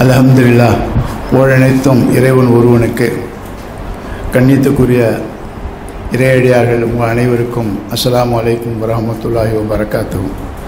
அல்ஹம்துலில்லா புகழனைத்தும் இறைவன் ஒருவனுக்கு கண்ணியத்துக்குரிய இறையடியார்கள் உங்கள் அனைவருக்கும் அஸ்ஸலாமு அலைக்கும் வரஹமத்துல்லாஹி வபரகாத்து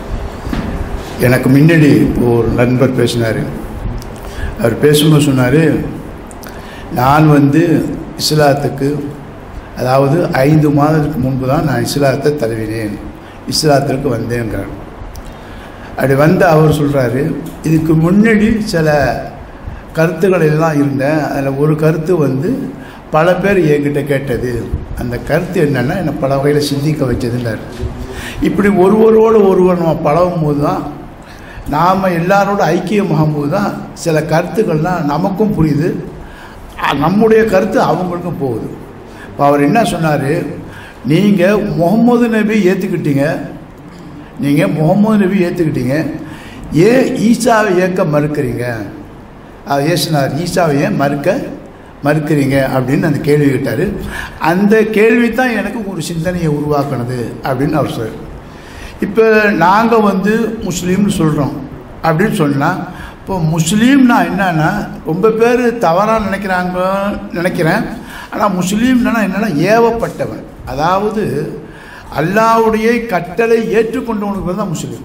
எனக்கு முன்னாடி ஒரு நண்பர் பேசினார் அவர் பேசும்போது சொன்னார் நான் வந்து இஸ்லாத்துக்கு அதாவது ஐந்து மாதத்துக்கு முன்பு தான் நான் இஸ்லாத்தை தழுவினேன் இஸ்லாத்திற்கு வந்தேங்கிறார் அப்படி வந்து அவர் சொல்கிறாரு இதுக்கு முன்னாடி சில கருத்துக்கள் எல்லாம் இருந்தேன் அதில் ஒரு கருத்து வந்து பல பேர் என்கிட்ட கேட்டது அந்த கருத்து என்னென்னா என்னை பல வகையில் சிந்திக்க வச்சதுன்றார் இப்படி ஒருவரோடு ஒருவர் நம்ம பழகும் போது தான் நாம் எல்லாரோட ஐக்கியமாகும்போது தான் சில கருத்துக்கள்லாம் நமக்கும் புரியுது அ- நம்முடைய கருத்து அவங்களுக்கும் போகுது இப்போ அவர் என்ன சொன்னார் நீங்கள் முகமது நபி ஏற்றுக்கிட்டீங்க நீங்கள் முகமது நபி ஏற்றுக்கிட்டீங்க ஏன் ஈசாவை ஏற்க மறுக்கிறீங்க அது ஏசுனார் ஈசாவை ஏன் மறுக்க மறுக்கிறீங்க அப்படின்னு அந்த கேள்வி கேட்டார் அந்த கேள்வி தான் எனக்கு ஒரு சிந்தனையை உருவாக்குனது அப்படின்னு அவர் சொல்றார் இப்போ நாங்கள் வந்து முஸ்லீம்னு சொல்கிறோம் அப்படின்னு சொன்னால் இப்போ முஸ்லீம்னா என்னன்னா ரொம்ப பேர் தவறாக நினைக்கிறாங்க நினைக்கிறேன் ஆனால் முஸ்லீம்னா என்னென்னா ஏவப்பட்டவன் அதாவது அல்லாவுடைய கட்டளை ஏற்றுக்கொண்டவனுக்கு பேர் தான் முஸ்லீம்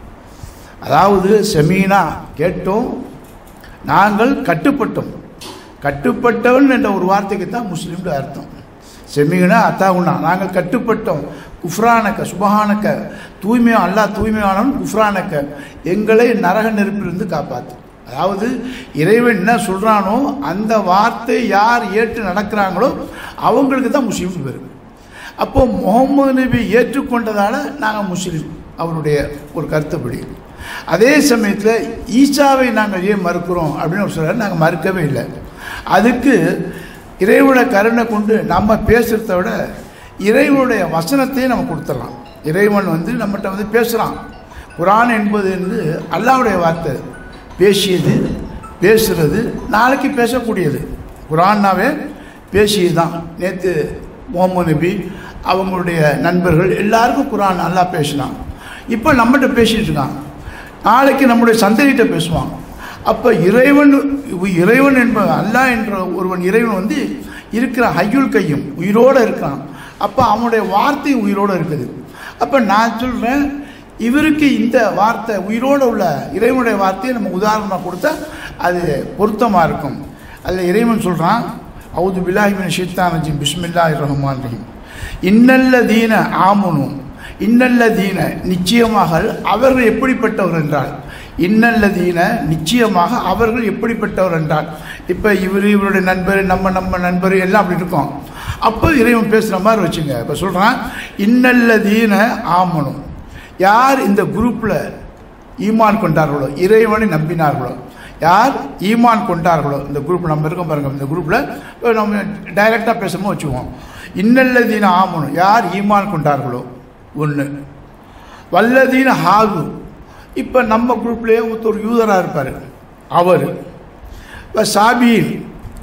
அதாவது செமீனா கேட்டோம் நாங்கள் கட்டுப்பட்டோம் கட்டுப்பட்டவன் என்ற ஒரு வார்த்தைக்கு தான் முஸ்லீம்னு அர்த்தம் செமீனா அத்தாவுனா நாங்கள் கட்டுப்பட்டோம் குஃப்ரானக்க சுபஹானக்க தூய்மை அல்லாஹ் தூய்மையானவன் குஃப்ரானக்க எங்களை நரக நெருப்பிலிருந்து காப்பாற்று அதாவது இறைவன் என்ன சொல்கிறானோ அந்த வார்த்தை யார் ஏற்று நடக்கிறாங்களோ அவங்களுக்கு தான் முஸ்லீம்னு பேர் அப்போ முகமது நபி ஏற்றுக்கொண்டதால் நாங்கள் முஸ்லீம் அவருடைய ஒரு கருத்துப்படி அதே சமயத்தில் ஈசாவை நாங்கள் ஏன் மறுக்கிறோம் அப்படின்னு அவர் சொல்றாரு நாங்கள் மறுக்கவே இல்லை அதுக்கு இறைவனோட கருணை கொண்டு நம்ம பேசுகிறத விட இறைவனுடைய வசனத்தையே நம்ம கொடுத்துடலாம் இறைவன் வந்து நம்மகிட்ட வந்து பேசுகிறான் குரான் என்பது வந்து அல்லாவுடைய வார்த்தை பேசியது பேசுறது நாளைக்கு பேசக்கூடியது குரான்னாவே பேசியது தான் நேற்று முகமது நபி அவங்களுடைய நண்பர்கள் எல்லாருக்கும் குரான் நல்லா பேசினான் இப்போ நம்மகிட்ட பேசிட்டு இருக்கான் நாளைக்கு நம்முடைய சந்ததிகிட்ட பேசுவான் அப்போ இறைவன் இறைவன் என்ப அல்லாஹ் என்ற ஒருவன் இறைவன் வந்து இருக்கிற ஹையுல் கையும் உயிரோடு இருக்கிறான் அப்போ அவனுடைய வார்த்தை உயிரோடு இருக்குது அப்போ நான் சொல்கிறேன் இவருக்கு இந்த வார்த்தை உயிரோடு உள்ள இறைவனுடைய வார்த்தையை நம்ம உதாரணமாக கொடுத்தா அது பொருத்தமாக இருக்கும் அதில் இறைவன் சொல்கிறான் அவுது பில்லாஹிமின் ஷித்தான் ரஜீம் பிஸ்மில்லா ரஹ்மான் ரஹீம் இன்னல்ல தீன ஆமுனும் இன்னல்ல தீன நிச்சயமாக அவர்கள் எப்படிப்பட்டவர் என்றால் இன்னல்ல தீன நிச்சயமாக அவர்கள் எப்படிப்பட்டவர் என்றால் இப்போ இவர் இவருடைய நண்பர் நம்ம நம்ம நண்பர் எல்லாம் அப்படி இருக்கோம் அப்போ இறைவன் பேசுகிற மாதிரி வச்சுங்க இப்போ சொல்கிறான் இன்னல்ல தீன ஆமனும் யார் இந்த குரூப்பில் ஈமான் கொண்டார்களோ இறைவனை நம்பினார்களோ யார் ஈமான் கொண்டார்களோ இந்த குரூப் நம்ம இருக்கோம் பாருங்க இந்த குரூப்பில் நம்ம டைரெக்டாக பேசும்போது வச்சுக்குவோம் இன்னல்லதீன ஆமனும் யார் ஈமான் கொண்டார்களோ ஒன்று வல்லதீன ஹாகு இப்போ நம்ம குரூப்லேயே ஒருத்தர் யூதராக இருப்பார் அவர் இப்போ சாபீன்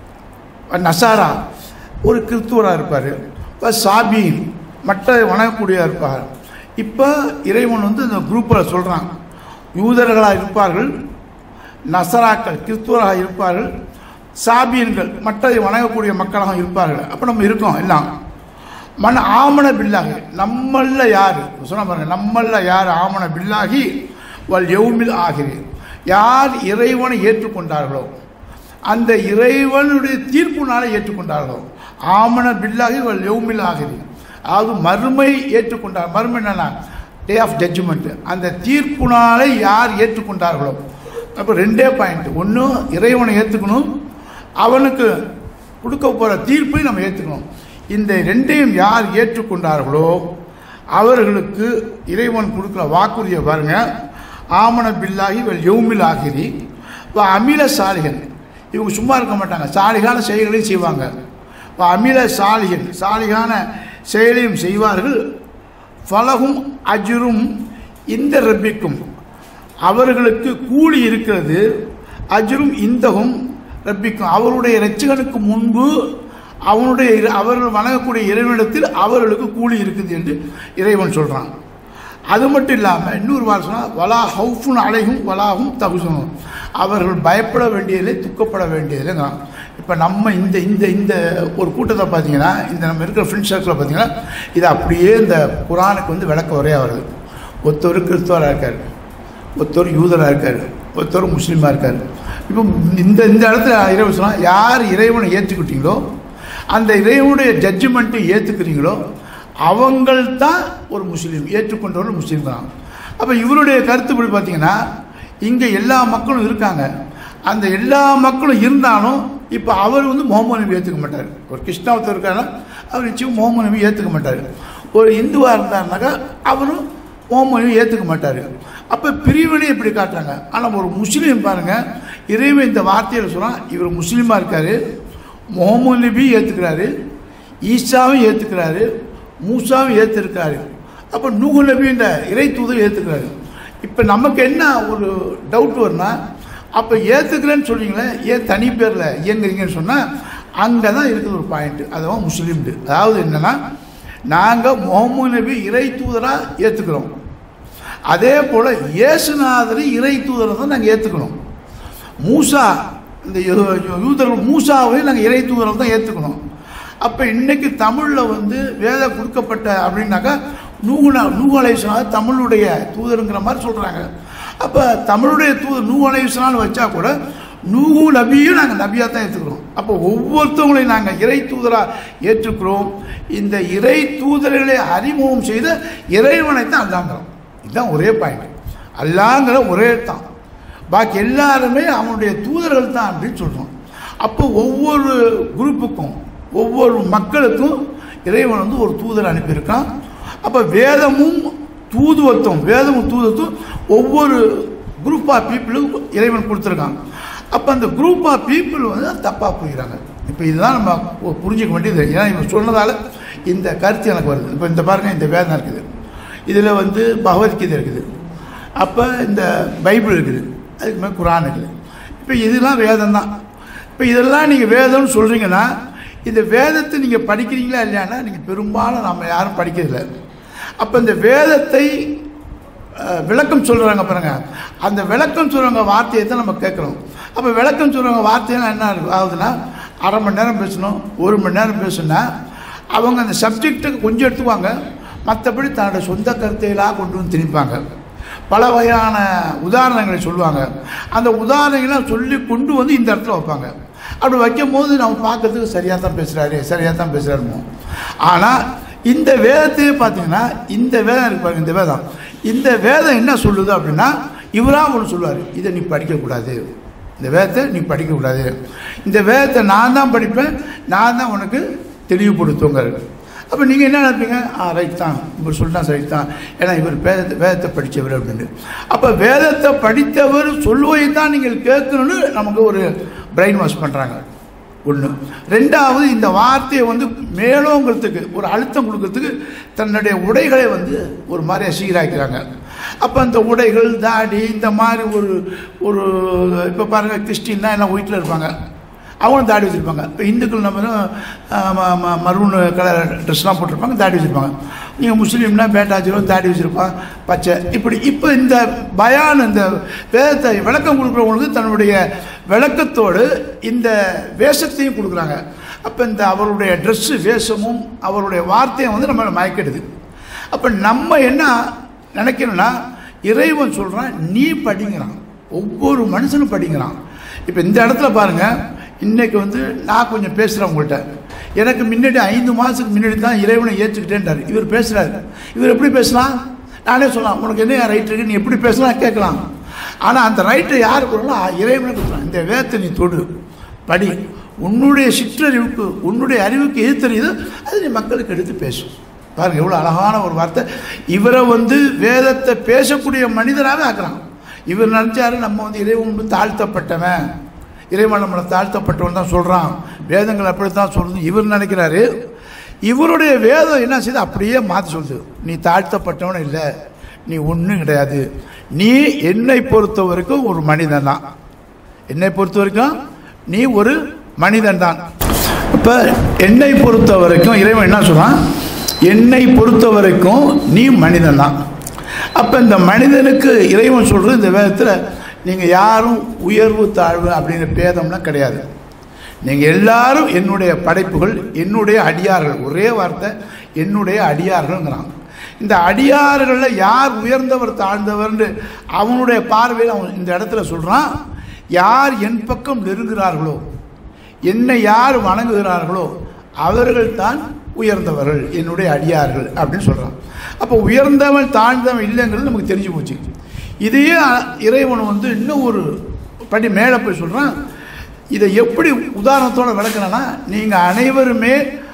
நசாரா ஒரு கிறிஸ்துவராக இருப்பார் இப்போ சாபீன் மற்ற வணங்கக்கூடிய இருப்பார் இப்போ இறைவன் வந்து இந்த குரூப்பில் சொல்கிறான் யூதர்களாக இருப்பார்கள் நசராக்கள் கிறிஸ்துவராக இருப்பார்கள் சாபியன்கள் மற்றதை வணங்கக்கூடிய மக்களாக இருப்பார்கள் அப்போ நம்ம இருக்கோம் எல்லாம் மன ஆமண பில்லாகி நம்மள யார் சொன்ன பாருங்க நம்மள யார் ஆமண பில்லாகி வல் எவுமில் ஆகிறேன் யார் இறைவனை ஏற்றுக்கொண்டார்களோ அந்த இறைவனுடைய தீர்ப்புனால ஏற்றுக்கொண்டார்களோ ஆமண பில்லாகி வல் எவுமில் ஆகிறேன் அதாவது மறுமை ஏற்றுக்கொண்டார் மறுமை என்னன்னா டே ஆஃப் ஜட்ஜ்மெண்ட் அந்த தீர்ப்புனாலே யார் ஏற்றுக்கொண்டார்களோ அப்போ ரெண்டே பாயிண்ட் ஒன்று இறைவனை ஏற்றுக்கணும் அவனுக்கு கொடுக்க போகிற தீர்ப்பை நம்ம ஏற்றுக்கணும் இந்த ரெண்டையும் யார் ஏற்றுக்கொண்டார்களோ அவர்களுக்கு இறைவன் கொடுக்குற வாக்குறுதியை பாருங்க ஆமண பில்லாகி வெல் யௌமில் ஆகிரி இப்போ அமில சாலிகன் இவங்க சும்மா இருக்க மாட்டாங்க சாலிகான செயல்களையும் செய்வாங்க இப்போ அமில சாலிகன் சாலிகான செயலையும் செய்வார்கள் ஃபலகும் அஜுரும் இந்த ரப்பிக்கும் அவர்களுக்கு கூலி இருக்கிறது அஜுரும் இந்தகும் ரப்பிக்கும் அவருடைய இரட்சகனுக்கு முன்பு அவனுடைய இறை- அவர்கள் வணங்கக்கூடிய இறைவனிடத்தில் அவர்களுக்கு கூலி இருக்குது என்று இறைவன் சொல்கிறான் அது மட்டும் இல்லாமல் இன்னொரு வாரம் சொன்னால் வலா ஹவுஃபுன் அலைகும் வலாகும் தகுசனும் அவர்கள் பயப்பட வேண்டியதில்லை துக்கப்பட வேண்டியதில்லைங்கிறான் இப்போ நம்ம இந்த இந்த இந்த ஒரு கூட்டத்தை பார்த்தீங்கன்னா இந்த நம்ம இருக்கிற ஃப்ரெண்ட் சர்க்கிளில் பார்த்தீங்கன்னா இது அப்படியே இந்த குரானுக்கு வந்து விளக்க உரையாக வருது ஒருத்தர் கிறிஸ்துவராக இருக்கார் ஒருத்தர் யூதராக இருக்கார் ஒருத்தர் முஸ்லீமாக இருக்கார் இப்போ இந்த இந்த இடத்துல இறைவன் சொன்னால் யார் இறைவனை ஏற்றுக்கிட்டீங்களோ அந்த இறைவனுடைய ஜட்ஜ்மெண்ட்டை ஏற்றுக்கிறீங்களோ அவங்கள் தான் ஒரு முஸ்லீம் ஏற்றுக்கொண்டவர்கள் முஸ்லீம் தான் அப்போ இவருடைய கருத்துப்படி பார்த்தீங்கன்னா இங்கே எல்லா மக்களும் இருக்காங்க அந்த எல்லா மக்களும் இருந்தாலும் இப்போ அவர் வந்து முகமது நபி ஏற்றுக்க மாட்டார் ஒரு கிருஷ்ணாவத்தர் இருக்காருன்னா அவர் நிச்சயம் முகமது நபி ஏற்றுக்க மாட்டார் ஒரு இந்துவாக இருந்தாருனாக்கா அவரும் முகமது நபி ஏற்றுக்க மாட்டார் அப்போ பிரிவினை எப்படி காட்டுறாங்க ஆனால் ஒரு முஸ்லீம் பாருங்கள் இறைவன் இந்த வார்த்தையில் சொன்னால் இவர் முஸ்லீமாக இருக்கார் முகமது நபி ஏற்றுக்கிறாரு ஈசாவும் ஏற்றுக்கிறாரு மூசாவும் ஏற்றிருக்காரு அப்போ நூகு நபின்ற இறை தூதர் ஏற்றுக்கிறாரு இப்போ நமக்கு என்ன ஒரு டவுட் வரும்னா அப்போ ஏற்றுக்கிறேன்னு சொல்றீங்களே ஏன் தனி பேரில் இயங்குறீங்கன்னு சொன்னால் அங்கே தான் இருக்குது ஒரு பாயிண்ட் அதுவும் முஸ்லீம்டு அதாவது என்னென்னா நாங்கள் முகமது நபி இறை தூதராக ஏற்றுக்கிறோம் அதே போல் இயேசுநாதரை இறை தூதரை தான் நாங்கள் ஏற்றுக்கணும் மூசா இந்த யூ- யூதர்கள் மூசாவையும் நாங்கள் இறை தூதரை தான் ஏற்றுக்கணும் அப்போ இன்னைக்கு தமிழில் வந்து வேதம் கொடுக்கப்பட்ட அப்படின்னாக்கா நூகுனா நூகலேஸ்வரர் தமிழுடைய தூதருங்கிற மாதிரி சொல்கிறாங்க அப்போ தமிழுடைய தூதர் நூகலேஸ்வரான்னு வச்சா கூட நூகு நபியும் நாங்கள் நபியாக தான் ஏற்றுக்கிறோம் அப்போ ஒவ்வொருத்தவங்களையும் நாங்கள் இறை தூதராக ஏற்றுக்கிறோம் இந்த இறை தூதர்களை அறிமுகம் செய்த இறைவனை தான் அல்லாங்கிறோம் இதுதான் ஒரே பாயிண்ட் அல்லாங்கிற ஒரே தான் பாக்கி எல்லாருமே அவனுடைய தூதர்கள் தான் அப்படின்னு சொல்கிறோம் அப்போ ஒவ்வொரு குரூப்புக்கும் ஒவ்வொரு மக்களுக்கும் இறைவன் வந்து ஒரு தூதர் அனுப்பியிருக்கான் அப்போ வேதமும் தூதுவத்துவம் வேதமும் தூதுவத்துவம் ஒவ்வொரு குரூப் ஆஃப் பீப்புளுக்கும் இறைவன் கொடுத்துருக்கான் அப்போ அந்த குரூப் ஆஃப் பீப்புள் வந்து தப்பாக புரிகிறாங்க இப்போ இதுதான் நம்ம பு- புரிஞ்சுக்க வேண்டியது ஏன்னா இவன் சொன்னதால இந்த கருத்து எனக்கு வருது இப்போ இந்த பாருங்க இந்த வேதம் இருக்குது இதில் வந்து பகவத்கீதை இருக்குது அப்போ இந்த பைபிள் இருக்குது அதுக்கு மேலே குரான் இருக்குது இப்போ இதெல்லாம் வேதம் தான் இப்போ இதெல்லாம் நீங்கள் வேதம்னு சொல்கிறீங்கன்னா இந்த வேதத்தை நீங்கள் படிக்கிறீங்களா இல்லையானா நீங்கள் பெரும்பாலும் நம்ம யாரும் படிக்கிறதில்ல அப்போ இந்த வேதத்தை அஹ், விளக்கம் சொல்கிறாங்க பாருங்க அந்த விளக்கம் சொல்கிறவங்க வார்த்தையை தான் நம்ம கேட்குறோம் அப்போ விளக்கம் சொல்கிறவங்க வார்த்தையெல்லாம் என்ன இருக்கு ஆகுதுன்னா அரை மணி நேரம் பேசணும் ஒரு மணி நேரம் பேசுனா அவங்க அந்த சப்ஜெக்டை கொஞ்சம் எடுத்துக்குவாங்க மற்றபடி தன்னோட சொந்த கருத்தையெல்லாம் கொண்டு வந்து திணிப்பாங்க பல வகையான உதாரணங்களை சொல்லுவாங்க அந்த உதாரணங்களை சொல்லி கொண்டு வந்து இந்த இடத்துல வைப்பாங்க அப்படி வைக்கும் போது நம்ம பார்க்கறதுக்கு சரியாக தான் பேசுகிறாரு சரியாக தான் பேசுகிறாருமோ ஆனால் இந்த வேதத்தையே பார்த்தீங்கன்னா இந்த வேதம் இருக்கு பாருங்க இந்த வேதம் இந்த வேதம் என்ன சொல்லுது அப்படின்னா இவராக ஒன்று சொல்லுவார் இதை நீ படிக்கக்கூடாது இந்த வேதத்தை நீ படிக்கக்கூடாது இந்த வேதத்தை நான் தான் படிப்பேன் நான் தான் உனக்கு தெளிவுபடுத்துங்கள் அப்போ நீங்கள் என்ன நினைப்பீங்க ஆ ரைட் தான் இவர் சொல்லிட்டா ரைட் தான் ஏன்னா இவர் வேதத்தை வேதத்தை படித்தவர் அப்படின்னு அப்போ வேதத்தை படித்தவர் சொல்லுவதை தான் நீங்கள் கேட்கணும்னு நமக்கு ஒரு பிரெயின் வாஷ் பண்ணுறாங்க ஒன்று ரெண்டாவது இந்த வார்த்தையை வந்து மேலோங்கிறதுக்கு ஒரு அழுத்தம் கொடுக்கறதுக்கு தன்னுடைய உடைகளை வந்து ஒரு மாதிரி சீராக்கிறாங்க அப்போ அந்த உடைகள் தாடி இந்த மாதிரி ஒரு ஒரு இப்போ பாருங்கள் கிறிஸ்டின்னா எல்லாம் வீட்டில் இருப்பாங்க அவங்களும் தாடி வச்சுருப்பாங்க இப்போ இந்துக்கள் நம்ம மரூன் கலர் ட்ரெஸ்லாம் போட்டிருப்பாங்க தாடி வச்சுருப்பாங்க நீங்கள் முஸ்லீம்னா பேட்டாச்சிரும் தாடி வச்சுருப்பான் பச்சை இப்படி இப்போ இந்த பயான் இந்த வேதத்தை விளக்கம் கொடுக்குறவங்களுக்கு தன்னுடைய விளக்கத்தோடு இந்த வேஷத்தையும் கொடுக்குறாங்க அப்போ இந்த அவருடைய ட்ரெஸ்ஸு வேஷமும் அவருடைய வார்த்தையும் வந்து நம்மளை மயக்கிடுது அப்போ நம்ம என்ன நினைக்கணும்னா இறைவன் சொல்கிறான் நீ படிங்கிறான் ஒவ்வொரு மனுஷனும் படிங்கிறான் இப்போ இந்த இடத்துல பாருங்கள் இன்னைக்கு வந்து நான் கொஞ்சம் பேசுகிறேன் உங்கள்கிட்ட எனக்கு முன்னாடி ஐந்து மாதத்துக்கு முன்னாடி தான் இறைவனை ஏற்றுக்கிட்டேன்றார் இவர் பேசுகிறாரு இவர் எப்படி பேசலாம் நானே சொல்லலாம் உனக்கு என்ன ரைட் இருக்கு நீ எப்படி பேசலாம் கேட்கலாம் ஆனால் அந்த ரைட்டை யார் கொடுக்கலாம் இறைவனை கொடுக்கலாம் இந்த வேதத்தை நீ தொடு படி உன்னுடைய சிற்றறிவுக்கு உன்னுடைய அறிவுக்கு எது தெரியுதோ அது நீ மக்களுக்கு எடுத்து பேசும் பாருங்க எவ்வளோ அழகான ஒரு வார்த்தை இவரை வந்து வேதத்தை பேசக்கூடிய மனிதராகவே ஆக்குறான் இவர் நினச்சாரு நம்ம வந்து இறைவன் வந்து தாழ்த்தப்பட்டவன் இறைவன் நம்மளை தாழ்த்தப்பட்டவன் தான் சொல்கிறான் வேதங்கள் அப்படி தான் சொல்லுது இவர் நினைக்கிறாரு இவருடைய வேதம் என்ன செய்யுது அப்படியே மாற்றி சொல்லுது நீ தாழ்த்தப்பட்டவன் இல்லை நீ ஒன்றும் கிடையாது நீ என்னை பொறுத்த வரைக்கும் ஒரு மனிதன் தான் என்னை பொறுத்த வரைக்கும் நீ ஒரு மனிதன் தான் இப்போ என்னை பொறுத்த வரைக்கும் இறைவன் என்ன சொல்றான் என்னை பொறுத்த வரைக்கும் நீ மனிதன் தான் அப்போ இந்த மனிதனுக்கு இறைவன் சொல்கிறது இந்த வேதத்தில் நீங்கள் யாரும் உயர்வு தாழ்வு அப்படிங்கிற பேதம்லாம் கிடையாது நீங்கள் எல்லாரும் என்னுடைய படைப்புகள் என்னுடைய அடியார்கள் ஒரே வார்த்தை என்னுடைய அடியார்கள்ங்கிறான் இந்த அடியார்களில் யார் உயர்ந்தவர் தாழ்ந்தவர்னு அவனுடைய பார்வையில் அவன் இந்த இடத்துல சொல்கிறான் யார் என் பக்கம் நெருங்குகிறார்களோ என்னை யார் வணங்குகிறார்களோ அவர்கள் தான் உயர்ந்தவர்கள் என்னுடைய அடியார்கள் அப்படின்னு சொல்கிறான் அப்போ உயர்ந்தவன் தாழ்ந்தவன் இல்லைங்கிறது நமக்கு தெரிஞ்சு போச்சு இதையே இறைவன் வந்து இன்னும் ஒரு படி மேலே போய் சொல்கிறான் இதை எப்படி உதாரணத்தோட விளக்குறேன்னா நீங்கள் அனைவருமே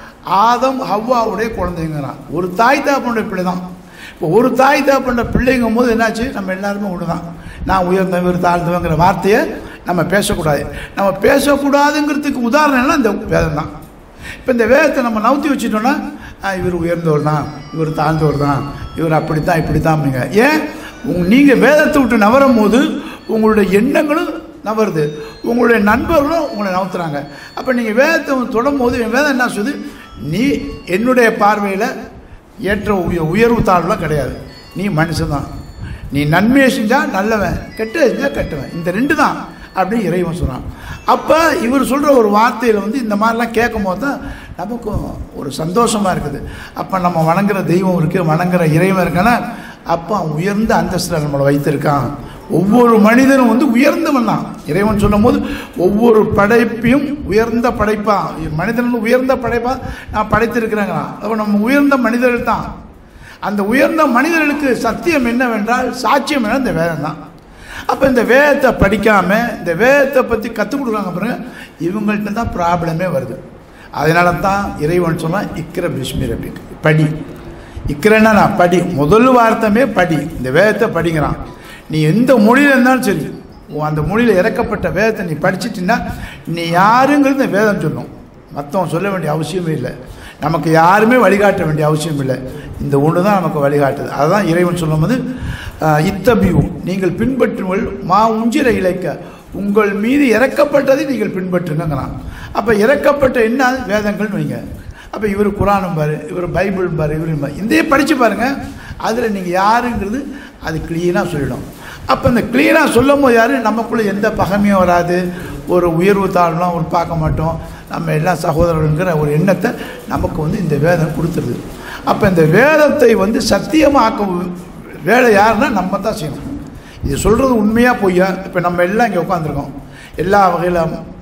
ஆதம் ஹவ்வாவுடைய குழந்தைங்கிறான் ஒரு தாய் தாப்பனுடைய பிள்ளை தான் இப்போ ஒரு தாய் தாப்பன்ற பிள்ளைங்கும் போது என்னாச்சு நம்ம எல்லாருமே ஒன்று தான் நான் உயர்ந்தவன் இவர் தாழ்ந்தவங்கிற வார்த்தையை நம்ம பேசக்கூடாது நம்ம பேசக்கூடாதுங்கிறதுக்கு உதாரணம் என்ன இந்த வேதம் தான் இப்போ இந்த வேதத்தை நம்ம நவுத்தி வச்சுட்டோன்னா ஆ, இவர் உயர்ந்தவர் தான் இவர் தாழ்ந்தவர் தான் இவர் அப்படி தான் இப்படி தான் அப்படிங்க ஏன் உங் நீங்கள் வேதத்தை விட்டு நவரும் போது உங்களுடைய எண்ணங்களும் நவருது உங்களுடைய நண்பர்களும் உங்களை நவுத்துறாங்க அப்போ நீங்கள் வேதத்தை தொடும் போது என் வேதம் என்ன சொல்லுது நீ என்னுடைய பார்வையில் ஏற்ற உய உயர்வு தாழ்வுலாம் கிடையாது நீ மனுஷன்தான் நீ நன்மையை செஞ்சால் நல்லவன் கெட்ட செஞ்சால் கெட்டவன் இந்த ரெண்டு தான் அப்படின்னு இறைவன் சொல்கிறான் அப்போ இவர் சொல்கிற ஒரு வார்த்தையில் வந்து இந்த மாதிரிலாம் கேட்கும் போது தான் நமக்கும் ஒரு சந்தோஷமாக இருக்குது அப்போ நம்ம வணங்குற தெய்வம் இருக்குது வணங்குற இறைவன் இருக்கானா அப்போ அவன் உயர்ந்த அந்தஸ்தில் நம்மளை வைத்திருக்கான் ஒவ்வொரு மனிதனும் வந்து உயர்ந்தவன் தான் இறைவன் சொல்லும்போது ஒவ்வொரு படைப்பையும் உயர்ந்த படைப்பா மனிதன் வந்து உயர்ந்த படைப்பா நான் படைத்திருக்கிறேங்கிறான் அப்போ நம்ம உயர்ந்த மனிதர்கள் தான் அந்த உயர்ந்த மனிதர்களுக்கு சத்தியம் என்னவென்றால் சாட்சியம் என்ன இந்த வேதம் தான் அப்போ இந்த வேதத்தை படிக்காமல் இந்த வேதத்தை பற்றி கற்றுக் கொடுக்குறாங்க பாருங்க இவங்கள்ட்ட தான் ப்ராப்ளமே வருது அதனால தான் இறைவன் சொன்னால் இக்கிர பிஸ்மி ரபிக் படி இக்கிறன்னா நான் படி முதல் வார்த்தமே படி இந்த வேதத்தை படிங்கிறான் நீ எந்த மொழியில் இருந்தாலும் சரி உன் அந்த மொழியில் இறக்கப்பட்ட வேதத்தை நீ படிச்சிட்டின்னா நீ யாருங்கிறது இந்த வேதம் சொல்லும் மற்றவன் சொல்ல வேண்டிய அவசியமே இல்லை நமக்கு யாருமே வழிகாட்ட வேண்டிய அவசியம் இல்லை இந்த ஒன்று தான் நமக்கு வழிகாட்டுது அதுதான் இறைவன் சொல்லும்போது இத்தபியூ நீங்கள் பின்பற்றுங்கள் மா உஞ்சிர இழைக்க உங்கள் மீது இறக்கப்பட்டதை நீங்கள் பின்பற்றுங்கிறான் அப்போ இறக்கப்பட்ட என்ன வேதங்கள்னு வைங்க அப்போ இவர் குரானும் பாரு இவர் பைபிள் பாரு இவர் பாரு இதையே படித்து பாருங்கள் அதில் நீங்கள் யாருங்கிறது அது க்ளீனாக சொல்லிடும் அப்போ இந்த க்ளீனாக சொல்லும் போது யார் நமக்குள்ளே எந்த பகமையும் வராது ஒரு உயர்வு தாழ்லாம் ஒரு பார்க்க மாட்டோம் நம்ம எல்லாம் சகோதரர்கள்ங்கிற ஒரு எண்ணத்தை நமக்கு வந்து இந்த வேதம் கொடுத்துருது அப்போ இந்த வேதத்தை வந்து சத்தியமாக்க வேலை யாருன்னா நம்ம தான் செய்யணும் இது சொல்கிறது உண்மையாக பொய்யா இப்போ நம்ம எல்லாம் இங்கே உட்காந்துருக்கோம் எல்லா வகையில்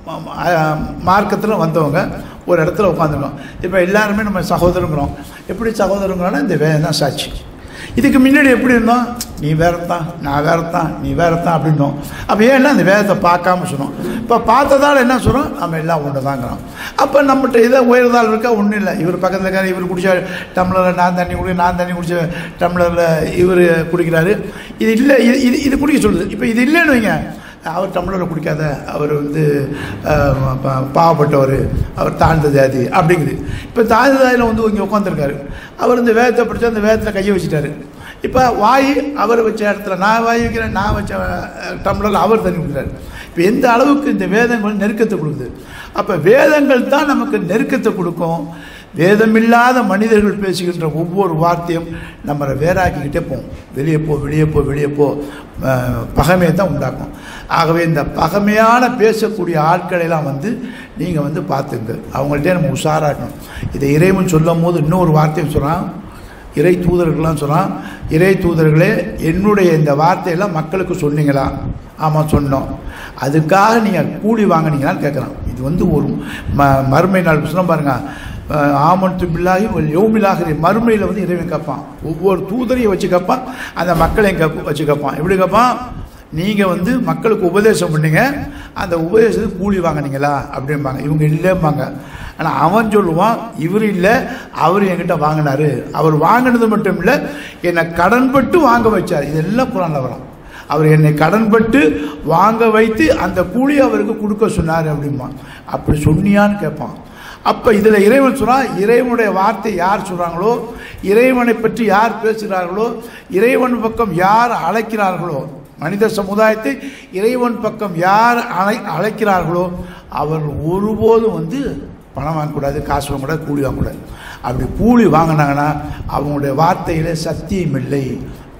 மார்க்கத்தில் வந்தவங்க ஒரு இடத்துல உட்காந்துருக்கோம் இப்போ எல்லாருமே நம்ம சகோதரங்கிறோம் எப்படி சகோதரங்கிறோன்னா இந்த வேதம் தான் சாட்சி இதுக்கு முன்னாடி எப்படி இருந்தோம் நீ வேறத்தான் நான் வேறத்தான் நீ வேறத்தான் அப்படின்னோம் அப்போ ஏன்னா அந்த வேதத்தை பார்க்காம சொன்னோம் இப்போ பார்த்ததால் என்ன சொல்கிறோம் நம்ம எல்லாம் ஒன்று தாங்கிறோம் அப்போ நம்மகிட்ட இதை உயர்ந்தால் இருக்கா ஒன்றும் இல்லை இவர் பக்கத்தில் இருக்காரு இவர் குடிச்ச டம்ளரில் நான் தண்ணி குடி நான் தண்ணி குடிச்ச டம்ளரில் இவர் குடிக்கிறாரு இது இல்லை இது இது இது குடிக்க சொல்லுது இப்போ இது இல்லைன்னு வைங்க அவர் டம்ளரில் குடிக்காத அவர் வந்து அஹ், ப- பாவப்பட்டவர் அவர் தாழ்ந்த ஜாதி அப்படிங்குது இப்போ தாழ்ந்த ஜாதியில் வந்து இங்கே உட்காந்துருக்காரு அவர் இந்த வேதத்தை படித்தா அந்த வேதத்தில் கையை வச்சுட்டாரு இப்போ வாய் அவர் வச்ச இடத்துல நான் வாய் வைக்கிறேன் நான் வச்ச அஹ், டம்ளரில் அவர் தண்ணி குடிக்கிறாரு இப்போ எந்த அளவுக்கு இந்த வேதங்கள் நெருக்கத்தை கொடுக்குது அப்போ வேதங்கள் தான் நமக்கு நெருக்கத்தை கொடுக்கும் வேதமில்லாத மனிதர்கள் பேசுகின்ற ஒவ்வொரு வார்த்தையும் நம்மளை வேறாக்கிக்கிட்டே போகும் வெளியே போ வெளியே போ வெளியே போ அஹ், பகைமையை தான் உண்டாக்கும் ஆகவே இந்த பகைமையான பேசக்கூடிய ஆட்களெல்லாம் வந்து நீங்கள் வந்து பார்த்துங்க அவங்கள்ட்டே நம்ம உஷாராட்டணும் இதை இறைவன் சொல்லும் போது இன்னொரு வார்த்தையும் சொல்கிறான் இறை தூதர்கள்லாம் சொல்கிறான் இறை தூதர்களே என்னுடைய இந்த வார்த்தையெல்லாம் மக்களுக்கு சொன்னீங்களா ஆமாம் சொன்னோம் அதுக்காக நீங்கள் கூலி வாங்குனீங்களான்னு கேட்குறான் இது வந்து ஒரு ம மறுமை நாள் சொன்ன பாருங்க அஹ் ஆமன்து பில்லாகி ஒரு யோமிலாகிற மறுமையில் வந்து இறைவன் கேட்பான் ஒவ்வொரு தூதரையும் வச்சு கேட்பான் அந்த மக்களையும் கேப் வச்சு கேட்பான் எப்படி கேட்பான் நீங்கள் வந்து மக்களுக்கு உபதேசம் பண்ணீங்க அந்த உபதேசத்துக்கு கூலி வாங்குனீங்களா அப்படிம்பாங்க இவங்க இல்லைம்பாங்க ஆனால் அவன் சொல்லுவான் இவர் இல்லை அவர் என்கிட்ட வாங்கினாரு அவர் வாங்கினது மட்டும் இல்லை என்னை கடன்பட்டு வாங்க வச்சார் இதெல்லாம் குரானில் வரும் அவர் என்னை கடன்பட்டு வாங்க வைத்து அந்த கூலி அவருக்கு கொடுக்க சொன்னார் அப்படிம்பான் அப்படி சொன்னியான்னு கேட்பான் அப்போ இதில் இறைவன் சொல்கிறான் இறைவனுடைய வார்த்தை யார் சொல்கிறாங்களோ இறைவனை பற்றி யார் பேசுகிறார்களோ இறைவன் பக்கம் யார் அழைக்கிறார்களோ மனித சமுதாயத்தை இறைவன் பக்கம் யார் அழை அழைக்கிறார்களோ அவர் ஒருபோதும் வந்து பணம் வாங்கக்கூடாது காசு வாங்கக்கூடாது கூலி வாங்கக்கூடாது அப்படி கூலி வாங்கினாங்கன்னா அவங்களுடைய வார்த்தையில் சத்தியம் இல்லை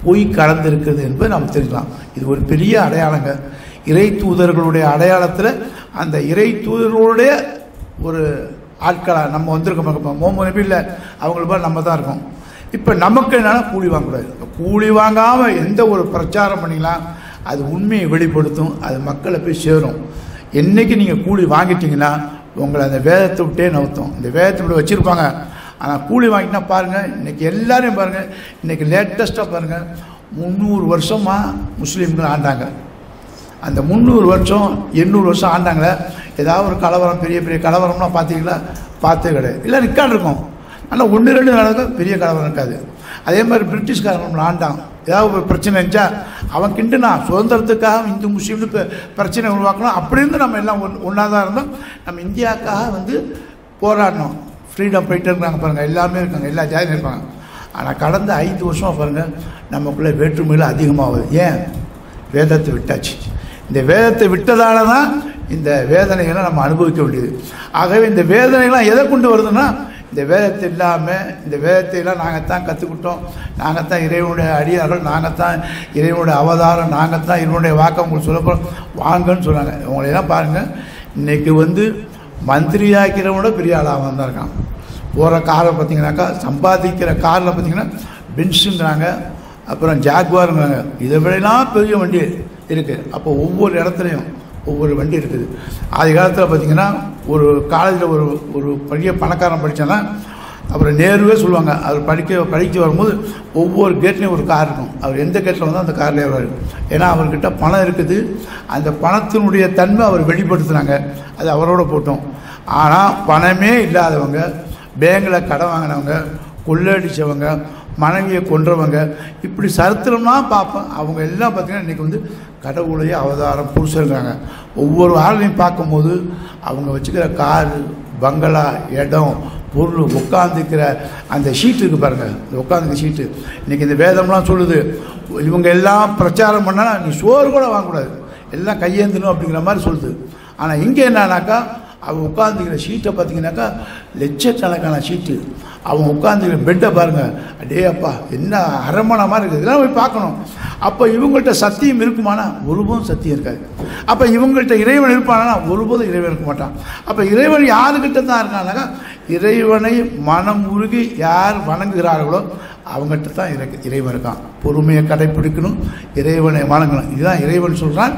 பொய் கலந்திருக்கிறது என்பதை நாம் தெரிஞ்சுக்கலாம் இது ஒரு பெரிய அடையாளங்க இறை தூதர்களுடைய அடையாளத்தில் அந்த இறை தூதர்களுடைய ஒரு ஆட்களாக நம்ம வந்திருக்கோம் இப்போ மோமோ நபியில் அவங்கள போல நம்ம தான் இருக்கோம் இப்போ நமக்கு என்னன்னா கூலி வாங்கக்கூடாது இப்ப கூலி வாங்காமல் எந்த ஒரு பிரச்சாரம் பண்ணிக்கலாம் அது உண்மையை வெளிப்படுத்தும் அது மக்களை போய் சேரும் என்னைக்கு நீங்கள் கூலி வாங்கிட்டீங்கன்னா உங்களை அந்த வேதத்தை விட்டே நவுத்தும் இந்த வேதத்தை விட்டு வச்சுருப்பாங்க ஆனால் கூலி வாங்கிட்டா பாருங்கள் இன்றைக்கி எல்லாரையும் பாருங்கள் இன்றைக்கி லேட்டஸ்ட்டாக பாருங்கள் முந்நூறு வருஷமாக முஸ்லீம்கள் ஆண்டாங்க அந்த முந்நூறு வருஷம் எண்ணூறு வருஷம் ஆண்டாங்களே ஏதாவது ஒரு கலவரம் பெரிய பெரிய கலவரம்லாம் பார்த்தீங்களா பார்த்தே கிடையாது இல்லை ரெக்கார்டு இருக்கும் ஆனால் ஒன்று ரெண்டு நடக்கும் பெரிய கலவரம் இருக்காது அதே மாதிரி பிரிட்டிஷ்காரன் நம்மளை ஆண்டான் ஏதாவது ஒரு பிரச்சனை இருந்துச்சா அவன் கிண்டுனா சுதந்திரத்துக்காக இந்து முஸ்லீம்னு பெ- பிரச்சனை உருவாக்கணும் அப்படி இருந்து நம்ம எல்லாம் ஒன் ஒன்றா தான் இருந்தோம் நம்ம இந்தியாவுக்காக வந்து போராடணும் ஃப்ரீடம் போயிட்டு இருக்காங்க பாருங்கள் எல்லாமே இருக்காங்க எல்லா ஜாதியும் இருப்பாங்க ஆனால் கடந்த ஐந்து வருஷமாக பாருங்கள் நமக்குள்ளே வேற்றுமைகள் அதிகமாகுது ஏன் வேதத்தை விட்டாச்சு இந்த வேதத்தை விட்டதால தான் இந்த வேதனைகளை நம்ம அனுபவிக்க வேண்டியது ஆகவே இந்த வேதனைகள்லாம் எதை கொண்டு வருதுன்னா இந்த வேதத்தை இல்லாமல் இந்த வேதத்தை எல்லாம் நாங்கள் தான் கற்றுக்கிட்டோம் நாங்கள் தான் இறைவனுடைய அடியார்கள் நாங்கள் தான் இறைவனுடைய அவதாரம் நாங்கள் தான் இறைவனுடைய வாக்கை உங்களுக்கு சொல்லப்போகிறோம் வாங்கன்னு சொன்னாங்க உங்களையெல்லாம் பாருங்கள் இன்னைக்கு வந்து மந்திரியாக்கிறவனோட பெரிய ஆளாக தான் இருக்கான் போகிற காரை பார்த்தீங்கன்னாக்கா சம்பாதிக்கிற காரில் பார்த்தீங்கன்னா பென்ஸுங்கிறாங்க அப்புறம் ஜாக்வாருங்கிறாங்க இதை விடலாம் பெரிய வண்டி இருக்குது அப்போ ஒவ்வொரு இடத்துலையும் ஒவ்வொரு வண்டி இருக்குது ஆதி காலத்தில் பார்த்தீங்கன்னா ஒரு காலேஜில் ஒரு ஒரு பெரிய பணக்காரன் படித்தானா அப்புறம் நேருவே சொல்லுவாங்க அவர் படிக்க படிக்க வரும்போது ஒவ்வொரு கேட்லேயும் ஒரு கார் இருக்கும் அவர் எந்த கேட்டில் வந்தால் அந்த காரில் வருவார் ஏன்னா அவர்கிட்ட பணம் இருக்குது அந்த பணத்தினுடைய தன்மை அவர் வெளிப்படுத்துனாங்க அது அவரோட போட்டோம் ஆனால் பணமே இல்லாதவங்க பேங்கில் கடன் வாங்கினவங்க கொள்ளடிச்சவங்க மனைவியை கொன்றவங்க இப்படி சரித்திரம்லாம் பார்ப்பேன் அவங்க எல்லாம் பார்த்தீங்கன்னா இன்றைக்கி வந்து கடவுளையே அவதாரம் புருஷருங்கிறாங்க ஒவ்வொரு ஆளையும் பார்க்கும்போது அவங்க வச்சுக்கிற காரு பங்களா இடம் பொருள் உட்காந்துக்கிற அந்த ஷீட் இருக்கு பாருங்க இந்த உட்காந்துக்க ஷீட்டு இன்னைக்கு இந்த வேதம்லாம் சொல்லுது இவங்க எல்லாம் பிரச்சாரம் பண்ணா நீ சோறு கூட வாங்கக்கூடாது எல்லாம் கையேந்தணும் அப்படிங்கிற மாதிரி சொல்லுது ஆனால் இங்கே என்னன்னாக்கா அவன் உட்காந்துக்கிற ஷீட்டை பார்த்தீங்கன்னாக்கா லட்சக்கணக்கான ஷீட்டு அவன் உட்காந்துக்கிற பெட்டை பாருங்க அடே அப்பா என்ன அரமணை மாதிரி இருக்குது இதெல்லாம் போய் பார்க்கணும் அப்போ இவங்கள்ட்ட சத்தியம் இருக்குமானா ஒருபோதும் சத்தியம் இருக்காது அப்போ இவங்கள்ட்ட இறைவன் இருப்பானா ஒருபோதும் இறைவன் இருக்க மாட்டான் அப்போ இறைவன் யாருக்கிட்ட தான் இருக்கானாக்கா இறைவனை மனம் உருகி யார் வணங்குகிறார்களோ அவங்ககிட்ட தான் இறை இறைவன் இருக்கான் பொறுமையை கடைப்பிடிக்கணும் இறைவனை வணங்கணும் இதுதான் இறைவன் சொல்கிறான்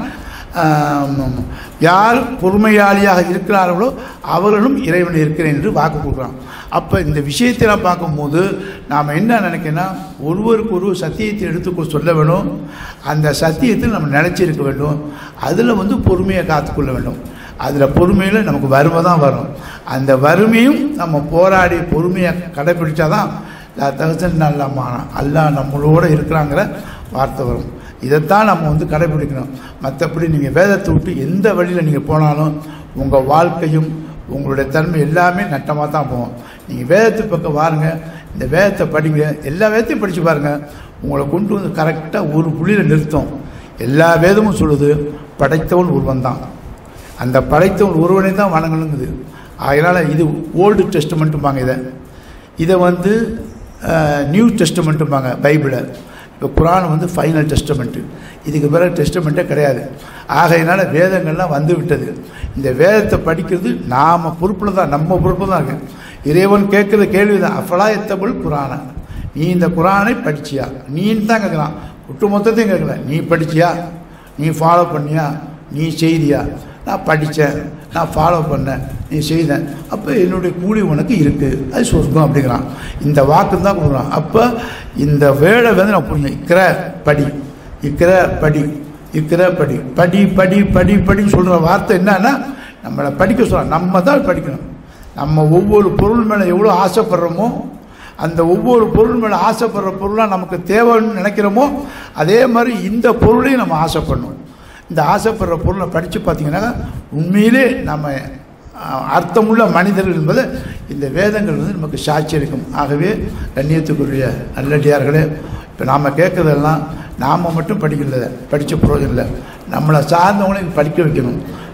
ஆம், யார் பொறுமையாளியாக இருக்கிறார்களோ அவர்களும் இறைவன் இருக்கிறேன் என்று வாக்கு கொடுக்குறான் அப்போ இந்த விஷயத்தெல்லாம் பார்க்கும்போது நாம் என்ன நினைக்கணும்னா ஒருவருக்கு ஒருவர் சத்தியத்தை எடுத்து சொல்ல வேணும் அந்த சத்தியத்தில் நம்ம நினச்சிருக்க வேண்டும் அதில் வந்து பொறுமையை காத்துக்கொள்ள வேண்டும் அதில் பொறுமையில் நமக்கு வறுமை தான் வரும் அந்த வறுமையும் நம்ம போராடி பொறுமையை கடைப்பிடிச்சாதான் தகுசன் அல்லாமான அல்லாஹ் நம்மளோட இருக்கிறாங்கிற வார்த்தை வரும் இதைத்தான் நம்ம வந்து கடைபிடிக்கணும் மற்றபடி நீங்கள் வேதத்தை விட்டு எந்த வழியில் நீங்கள் போனாலும் உங்கள் வாழ்க்கையும் உங்களுடைய தன்மை எல்லாமே நட்டமாக தான் போகும் நீங்கள் வேதத்து பக்கம் வாருங்க இந்த வேதத்தை படிங்க எல்லா வேதத்தையும் படித்து பாருங்கள் உங்களை கொண்டு வந்து கரெக்டாக ஒரு புள்ளியில் நிறுத்தும் எல்லா வேதமும் சொல்லுது படைத்தவன் ஒருவன் தான் அந்த படைத்தவன் ஒருவனை தான் வணங்கணுங்குது அதனால் இது ஓல்டு டெஸ்ட்மெண்ட்டும்பாங்க இதை இதை வந்து நியூ டெஸ்ட்மெண்ட்டும்பாங்க பைபிளை இப்போ குரான் வந்து ஃபைனல் டெஸ்டமெண்ட்டு இதுக்கு பிறகு டெஸ்டமெண்ட்டே கிடையாது ஆகையினால வேதங்கள்லாம் வந்து விட்டது இந்த வேதத்தை படிக்கிறது நாம் பொறுப்பில் தான் நம்ம பொறுப்பு தான் இருக்கு இறைவன் கேட்குற கேள்வி தான் அஃபலா எத்தபுள் குரானை நீ இந்த குரானை படிச்சியா நீன்னு தான் கேட்குறான் ஒட்டு மொத்தத்தையும் கேட்கல நீ படிச்சியா நீ ஃபாலோ பண்ணியா நீ செய்தியா நான் படித்தேன் நான் ஃபாலோ பண்ணேன் நீ செய்தேன் அப்போ என்னுடைய கூலி உனக்கு இருக்குது அது சொர்க்கம் அப்படிங்கிறான் இந்த வாக்கு தான் கொடுக்குறான் அப்போ இந்த வேலை வந்து நான் புரிஞ்சேன் இக்கிற படி இக்கிற படி இக்கிற படி படி படி படி படின்னு சொல்கிற வார்த்தை என்னன்னா நம்மளை படிக்க சொல்கிறான் நம்ம தான் படிக்கணும் நம்ம ஒவ்வொரு பொருள் மேலே எவ்வளோ ஆசைப்படுறோமோ அந்த ஒவ்வொரு பொருள் மேலே ஆசைப்படுற பொருளாக நமக்கு தேவைன்னு நினைக்கிறோமோ அதே மாதிரி இந்த பொருளையும் நம்ம ஆசைப்படணும் இந்த ஆசைப்படுற பொருளை படித்து பார்த்தீங்கன்னா உண்மையிலே நம்ம அஹ், அர்த்தமுள்ள மனிதர்கள் என்பது இந்த வேதங்கள் வந்து நமக்கு சாட்சி அளிக்கும் ஆகவே கண்ணியத்துக்குரிய நல்லடியார்களே இப்போ நாம் கேட்குறதெல்லாம் நாம் மட்டும் படிக்கிறத படித்த பிரயோஜனம் இல்லை நம்மளை சார்ந்தவங்களையும் படிக்க வைக்கணும்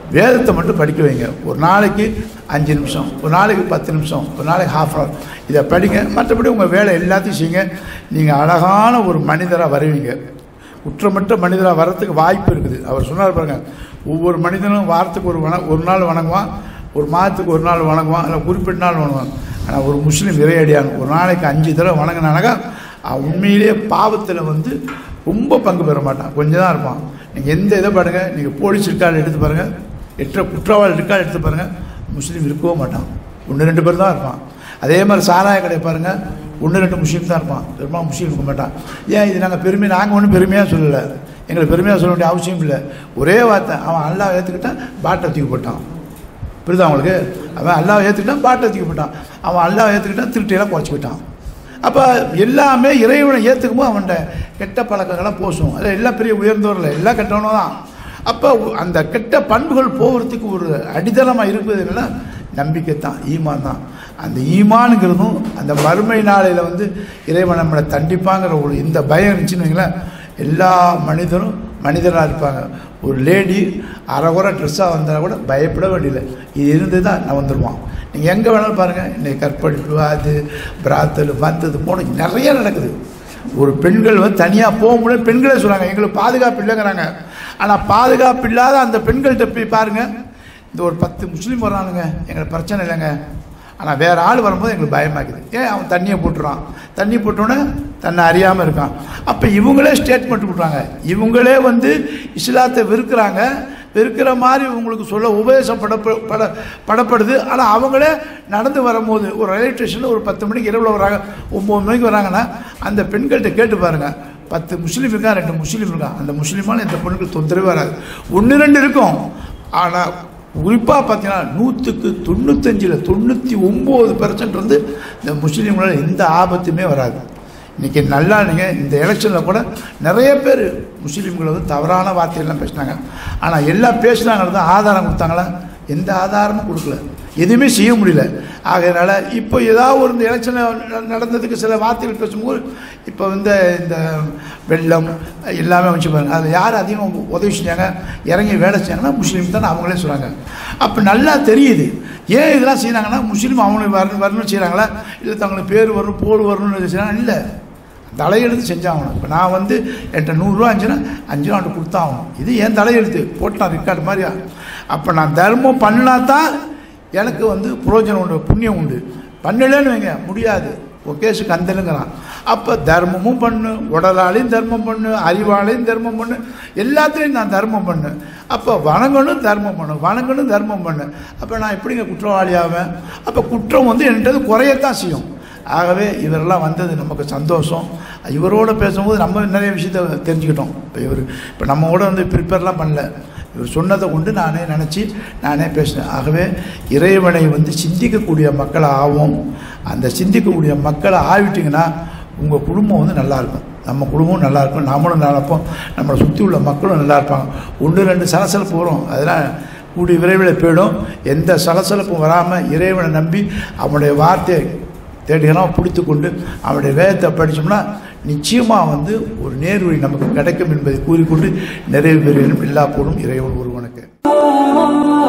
வேதத்தை மட்டும் படிக்க வைங்க ஒரு நாளைக்கு அஞ்சு நிமிஷம் ஒரு நாளைக்கு பத்து நிமிஷம் ஒரு நாளைக்கு ஹாஃப் அன் இதை படிங்க மற்றபடி உங்கள் வேலை எல்லாத்தையும் செய்யுங்க நீங்கள் அழகான ஒரு மனிதராக வருவீங்க குற்றமற்ற மனிதராக வர்றதுக்கு வாய்ப்பு இருக்குது அவர் சொன்னார் பாருங்க ஒவ்வொரு மனிதனும் வாரத்துக்கு ஒரு வண ஒரு நாள் வணங்குவான் ஒரு மாதத்துக்கு ஒரு நாள் வணங்குவான் இல்லை குறிப்பிட்ட நாள் வணங்குவான் ஆனால் ஒரு முஸ்லீம் இறையடியான் ஒரு நாளைக்கு அஞ்சு தடவை வணங்கினானாக்கா அவன் உண்மையிலேயே பாவத்தில் வந்து ரொம்ப பங்கு பெற மாட்டான் கொஞ்சம் தான் இருப்பான் நீங்கள் எந்த இதை பாருங்கள் நீங்கள் போலீஸ் ரெக்கார்டு எடுத்து பாருங்கள் எட்ட குற்றவாளி ரெக்கார்டு எடுத்து பாருங்கள் முஸ்லீம் இருக்கவே மாட்டான் ஒன்று ரெண்டு பேர் தான் இருப்பான் அதே மாதிரி சாராய கடை பாருங்கள் ஒன்று ரெண்டு முஸ்லீம் தான் இருப்பான் பெரும்பாலும் முஸ்லீம் இருக்க மாட்டான் ஏன் இது நாங்கள் பெருமை நாங்கள் ஒன்றும் பெருமையாக சொல்லலை எங்களுக்கு பெருமையாக சொல்ல வேண்டிய அவசியம் இல்லை ஒரே வார்த்தை அவன் அல்லா ஏற்றுக்கிட்டான் பாட்டை தூக்கி போட்டான் புரியுதா அவங்களுக்கு அவன் அல்லாவை ஏற்றுக்கிட்டான் பாட்டை தூக்கி போட்டான் அவன் அல்லாவை ஏற்றுக்கிட்டான் திருட்டியெல்லாம் குறைச்சிக்கிட்டான் அப்போ எல்லாமே இறைவனை ஏற்றுக்கும் போது அவன்கிட்ட கெட்ட பழக்கங்கள்லாம் போசும் அது எல்லாம் பெரிய உயர்ந்தவர்கள் எல்லாம் கெட்டவனும் தான் அப்போ அந்த கெட்ட பண்புகள் போகிறதுக்கு ஒரு அடித்தளமாக இருப்பது என்னன்னா நம்பிக்கை தான் ஈமான் தான் அந்த ஈமானுங்கிறதும் அந்த மறுமை நாளையில் வந்து இறைவன் நம்மளை தண்டிப்பாங்கிற ஒரு இந்த பயம் இருந்துச்சுன்னு வைங்களேன் எல்லா மனிதரும் மனிதராக இருப்பாங்க ஒரு லேடி அரைகுறை ட்ரெஸ்ஸாக வந்தால் கூட பயப்பட வேண்டியதில்லை இது இருந்து தான் நான் வந்துடுவான் நீங்கள் எங்கே வேணாலும் பாருங்கள் இன்னைக்கு கற்பழிப்பு அது பிராத்தல் வந்தது போன நிறைய நடக்குது ஒரு பெண்கள் வந்து தனியாக போக முடியாது பெண்களே சொல்கிறாங்க எங்களுக்கு பாதுகாப்பு இல்லைங்கிறாங்க ஆனால் பாதுகாப்பு இல்லாத அந்த பெண்கள்கிட்ட போய் பாருங்கள் இந்த ஒரு பத்து முஸ்லீம் வர்றானுங்க எங்களுக்கு பிரச்சனை இல்லைங்க ஆனால் வேறு ஆள் வரும்போது எங்களுக்கு பயமாக்குது ஏன் அவன் தண்ணியை போட்டுறான் தண்ணி போட்டோன்னே தன்னை அறியாமல் இருக்கான் அப்போ இவங்களே ஸ்டேட்மெண்ட் கொடுக்குறாங்க இவங்களே வந்து இஸ்லாத்தை வெறுக்கிறாங்க வெறுக்கிற மாதிரி உங்களுக்கு சொல்ல உபதேசம் பட பட படப்படுது ஆனால் அவங்களே நடந்து வரும்போது ஒரு ரயில்வே ஸ்டேஷனில் ஒரு பத்து மணிக்கு இரவில் வராங்க ஒம்பது மணிக்கு வராங்கன்னா அந்த பெண்கள்கிட்ட கேட்டு பாருங்கள் பத்து முஸ்லீம் இருக்கா ரெண்டு முஸ்லீம் இருக்கா அந்த முஸ்லீமான இந்த பெண்ணுக்கு தொந்தரவே வராது ஒன்று ரெண்டு இருக்கும் ஆனால் குறிப்பாக பார்த்தீங்கன்னா நூற்றுக்கு தொண்ணூத்தஞ்சில் தொண்ணூற்றி ஒம்பது பெர்சன்ட் வந்து இந்த முஸ்லீம்களால் எந்த ஆபத்துமே வராது இன்றைக்கி நல்லா நீங்கள் இந்த எலெக்ஷனில் கூட நிறைய பேர் முஸ்லீம்களை வந்து தவறான வார்த்தையெல்லாம் பேசினாங்க ஆனால் எல்லாம் பேசுனாங்கிறது ஆதாரம் கொடுத்தாங்களா எந்த ஆதாரமும் கொடுக்கல எதுவுமே செய்ய முடியல ஆகையினால இப்போ ஏதாவது ஒரு இந்த எலெக்ஷனில் நடந்ததுக்கு சில வார்த்தைகள் பேசும்போது இப்போ வந்து இந்த வெள்ளம் எல்லாமே வச்சு பாருங்க அதில் யார் அதிகம் உதவி செஞ்சாங்க இறங்கி வேலை செஞ்சாங்கன்னா முஸ்லீம் தான் அவங்களே சொல்கிறாங்க அப்போ நல்லா தெரியுது ஏன் இதெல்லாம் செய்கிறாங்கன்னா முஸ்லீம் அவங்களுக்கு வரணும் வரணும்னு செய்கிறாங்களா இல்லை தங்களுக்கு பேர் வரணும் போர் வரணும்னு செய்கிறாங்க இல்லை தலையெழுத்து செஞ்சாகணும் இப்போ நான் வந்து என்கிட்ட நூறுரூவா அஞ்சுன்னா அஞ்சு ரூபா அவன்கிட்ட கொடுத்தாகணும் இது என் தலையெழுத்து போட்டான் ரெக்கார்டு மாதிரியா அப்போ நான் தர்மம் பண்ணினா தான் எனக்கு வந்து புரோஜனம் உண்டு புண்ணியம் உண்டு பண்ணலன்னு வைங்க முடியாது ஒகேஷு கந்தலுங்கிறான் அப்போ தர்மமும் பண்ணு உடலாலையும் தர்மம் பண்ணு அறிவாலையும் தர்மம் பண்ணு எல்லாத்துலேயும் நான் தர்மம் பண்ணு அப்போ வணங்கணும் தர்மம் பண்ணு வணங்கணும் தர்மம் பண்ணு அப்போ நான் எப்படிங்க குற்றவாளியாவேன் அப்போ குற்றம் வந்து என்கிட்ட குறையத்தான் செய்யும் ஆகவே இவரெல்லாம் வந்தது நமக்கு சந்தோஷம் இவரோட பேசும்போது நம்ம நிறைய விஷயத்த தெரிஞ்சுக்கிட்டோம் இப்போ இவர் இப்போ நம்ம கூட வந்து ப்ரிப்பேர்லாம் பண்ணல இவர் சொன்னதை கொண்டு நானே நினச்சி நானே பேசினேன் ஆகவே இறைவனை வந்து சிந்திக்கக்கூடிய மக்களை ஆகும் அந்த சிந்திக்கக்கூடிய மக்களை ஆவிட்டிங்கன்னா உங்கள் குடும்பம் வந்து நல்லாயிருக்கும் நம்ம குடும்பமும் நல்லா இருக்கும் நாமளும் நல்லா இருப்போம் நம்மளை சுற்றி உள்ள மக்களும் நல்லா இருப்பாங்க ஒன்று ரெண்டு சலசலப்பு வரும் அதெல்லாம் கூடிய விரைவில் போயிடும் எந்த சலசலப்பும் வராமல் இறைவனை நம்பி அவனுடைய வார்த்தையை தேடிகளாம் பிடித்து கொண்டு அவனுடைய வேதத்தை படித்தோம்னா நிச்சயமாக வந்து ஒரு நேர்வழி நமக்கு கிடைக்கும் என்பதை கூறிக்கொண்டு நிறைவு பெறும் எல்லா போடும் இறைவன் ஒருவனுக்கு